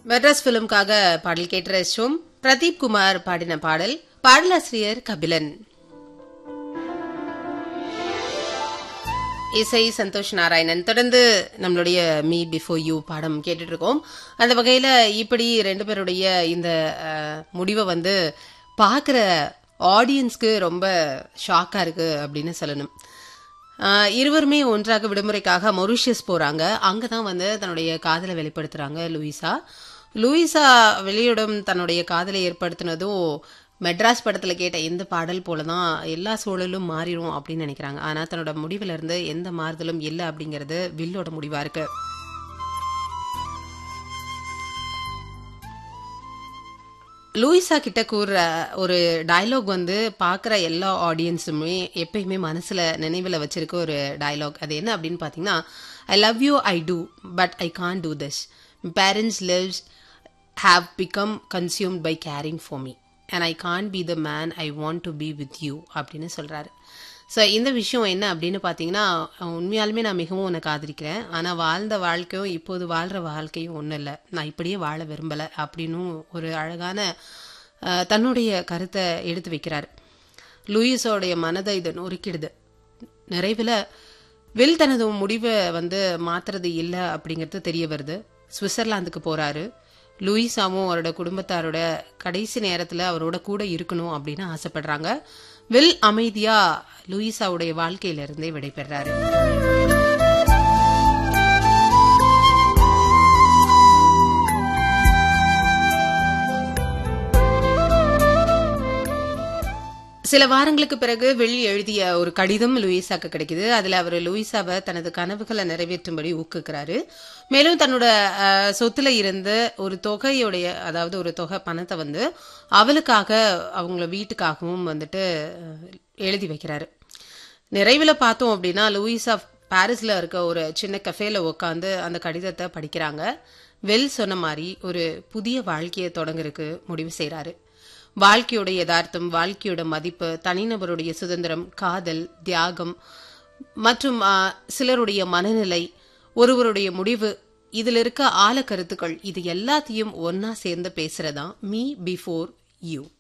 மெட்ராஸ் பிலிம்காக பாடல் கேட்டு ரசிச்சோம் பிரதீப் குமார் பாடின பாடல் பாடலாசிரியர் கபிலன் இசை சந்தோஷ் நாராயணன் தொடர்ந்து நம்மளுடைய மீ பிஃபோர் யூ பாடம் கேட்டுட்டு இருக்கோம் அந்த வகையில இப்படி ரெண்டு பேருடைய இந்த அஹ், முடிவை வந்து பார்க்குற ஆடியன்ஸ்க்கு ரொம்ப ஷாக்கா இருக்கு அப்படின்னு சொல்லணும் ஆஹ் இருவருமே ஒன்றாக விடுமுறைக்காக மொரிஷியஸ் போறாங்க அங்கதான் வந்து தன்னுடைய காதலை வெளிப்படுத்துறாங்க லூயிசா லூயிசா வெளியிடம் தன்னுடைய காதலை ஏற்படுத்தினதும் மெட்ராஸ் படத்துல கேட்ட இந்த பாடல் போலதான் எல்லா சூழலும் மாறிடும் அப்படின்னு நினைக்கிறாங்க ஆனா தன்னோட முடிவுல இருந்து எந்த மாறுதலும் இல்லை அப்படிங்கிறது வில்லோட முடிவா இருக்கு லூயிசா கிட்ட கூறுற ஒரு டயலாக் வந்து பார்க்குற எல்லா ஆடியன்ஸுமே எப்பயுமே மனசுல நினைவில் வச்சிருக்க ஒரு டயலாக் அது என்ன அப்படின்னு பார்த்தீங்கன்னா I love you I do but I can't do this parents lives have become consumed by caring for me and I can't be the man I want to be with you அப்படின்னு சொல்றாரு so இந்த விஷயம் என்ன அப்படின்னு பார்த்தீங்கன்னா உண்மையாலுமே நான் மிகவும் உன்னை காதலிக்கிறேன் ஆனால் வாழ்ந்த வாழ்க்கையும் இப்போது வாழ்கிற வாழ்க்கையும் ஒன்றும் இல்லை நான் இப்படியே வாழ விரும்பலை அப்படின்னும் ஒரு அழகான அஹ், தன்னுடைய கருத்தை எடுத்து வைக்கிறார் லூயிஸோடைய மனதை இது நொறுக்கிடுது நிறைவில் வில் தனது முடிவை வந்து மாத்துறது இல்லை அப்படிங்கிறது தெரிய வருது சுவிட்சர்லாந்துக்கு போறாரு லூயிஸாவும் அவரோட குடும்பத்தாரோட கடைசி நேரத்துல அவரோட கூட இருக்கணும் அப்படின்னு ஆசைப்படுறாங்க வில் அமைதியா லூயிஸாவுடைய வாழ்க்கையில இருந்தே விடைபெறாரு சில வாரங்களுக்கு பிறகு வெளி எழுதிய ஒரு கடிதம் லூயிசாக்கு கிடைக்குது அதுல அவர் லூயிசாவை தனது கனவுகளை நிறைவேற்றும்படி ஊக்குக்கிறாரு மேலும் தன்னோட அஹ், சொத்துல இருந்து ஒரு தொகையுடைய அதாவது ஒரு தொகை பணத்தை வந்து அவளுக்காக அவங்கள வீட்டுக்காகவும் வந்துட்டு அஹ், எழுதி வைக்கிறாரு நிறைவில் பார்த்தோம் அப்படின்னா லூயிஸா பாரிஸ்ல இருக்க ஒரு சின்ன கஃபேல உட்காந்து அந்த கடிதத்தை படிக்கிறாங்க வெல் சொன்ன மாதிரி ஒரு புதிய வாழ்க்கையை தொடங்குறதுக்கு முடிவு செய்றாரு வாழ்க்கையோட யதார்த்தம் வாழ்க்கையோட மதிப்பு தனிநபருடைய சுதந்திரம் காதல் தியாகம் மற்றும் ஆ, சிலருடைய மனநிலை ஒருவருடைய முடிவு இதுல இருக்க ஆழ கருத்துக்கள் இது எல்லாத்தையும் ஒன்னா சேர்ந்து பேசுறதா மீ பிஃபோர் யூ